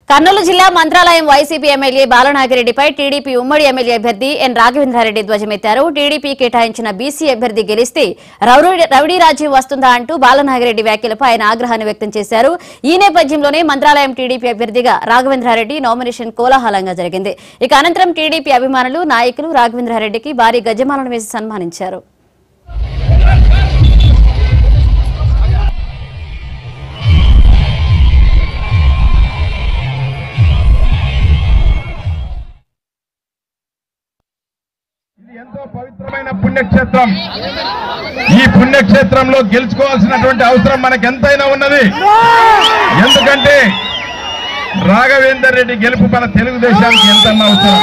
కర్నూలు జిల్లా Mantralayam YCP MLA బాలనాగిరెడ్డిపై TDP ఉమ్మడి ఎమ్మెల్యే అభ్యర్థి ఎన్ రాఘవేంద్రారెడ్డి ధ్వజమెత్తారు టీడీపీ కేటాయించిన బీసీ అభ్యర్థి గెలిస్తే రౌడీ రౌడీ రాజ్యం వస్తుందా అంటూ బాలనాగిరెడ్డి వ్యాఖ్యలపై ఆయన ఆగ్రహాన్ని వ్యక్తం చేశారు ఈ నేపథ్యంలోనే మంత్రాలయం టీడీపీ అభ్యర్థిగా రాఘవేంద్రారెడ్డి నామినేషన్ కోలాహలంగా జరిగింది ఇక అనంతరం టీడీపీ అభిమానులు నాయకులు రాఘవేంద్రారెడ్డికి భారీ గజమాలను వేసి సన్మానించారు ఇది ఎంతో పవిత్రమైన పుణ్యక్షేత్రం ఈ పుణ్యక్షేత్రంలో గెలుచుకోవాల్సినటువంటి అవసరం మనకు ఎంతైనా ఉన్నది ఎందుకంటే రాఘవేందర్ రెడ్డి గెలుపు మన తెలుగుదేశానికి ఎంతన్నా అవసరం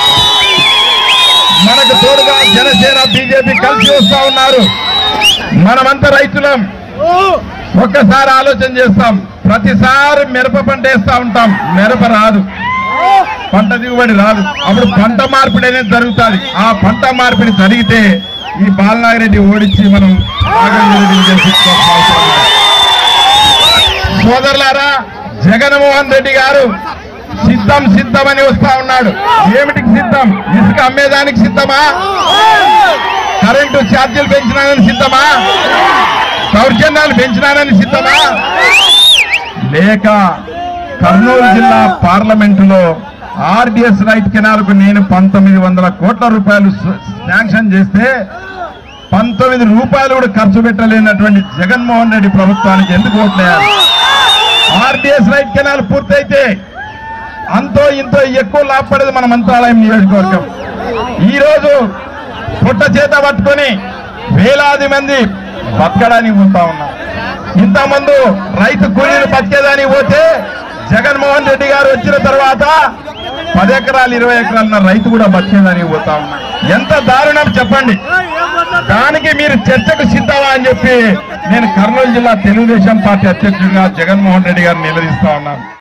మనకు తోడుగా జనసేన బీజేపీ కలిసి వస్తా ఉన్నారు మనమంతా రైతులం ఒక్కసారి ఆలోచన చేస్తాం ప్రతిసారి మిరప పంట వేస్తా ఉంటాం మిరప రాదు పంట దిగుబడి రాదు అప్పుడు పంట మార్పిడి అనేది జరుగుతుంది ఆ పంట మార్పిడి జరిగితే ఈ బాలనాగిరెడ్డి ఓడించి మనం నాగార్జునరెడ్డిని గెలిపించుకోవాల్సిన అవసరం ఉంది. సోదరులారా జగన్మోహన్ రెడ్డి గారు సిద్ధం సిద్ధమని వస్తా ఉన్నాడు ఏమిటికి సిద్ధం ఇసుక అమ్మేదానికి సిద్ధమా కరెంటు ఛార్జీలు పెంచినానని సిద్ధమా దౌర్జన్యాలు పెంచినానని సిద్ధమా లేక కర్నూలు జిల్లా పార్లమెంటులో ఆర్డిఎస్ రైట్ కెనాల్కు నేను పంతొమ్మిది వందల కోట్ల రూపాయలు స- శాంక్షన్ చేస్తే పంతొమ్మిది రూపాయలు కూడా ఖర్చు పెట్టలేనటువంటి జగన్మోహన్ రెడ్డి ప్రభుత్వానికి ఎందుకు ఓట్లేయాలి ఆర్డిఎస్ రైట్ కెనాల్ పూర్తయితే అంతో ఇంతో ఎక్కువ లాభపడేది మన మంత్రాలయం నియోజకవర్గం ఈ రోజు పుట్ట చేత పట్టుకొని వేలాది మంది బతకడానికి పోతా ఉన్నారు ఇంతకుముందు రైతు కూలీలు బతికేదానికి పోతే జగన్మోహన్ రెడ్డి గారు వచ్చిన తర్వాత పది ఎకరాలు ఇరవై ఎకరాలు ఉన్న రైతు కూడా బతికేదానికి పోతా ఉన్నారు ఎంత దారుణం చెప్పండి దానికి మీరు చర్చకు సిద్ధమా అని చెప్పి నేను కర్నూలు జిల్లా తెలుగుదేశం పార్టీ అధ్యక్షుడిగా జగన్మోహన్ రెడ్డి గారిని నిలదీస్తా ఉన్నాను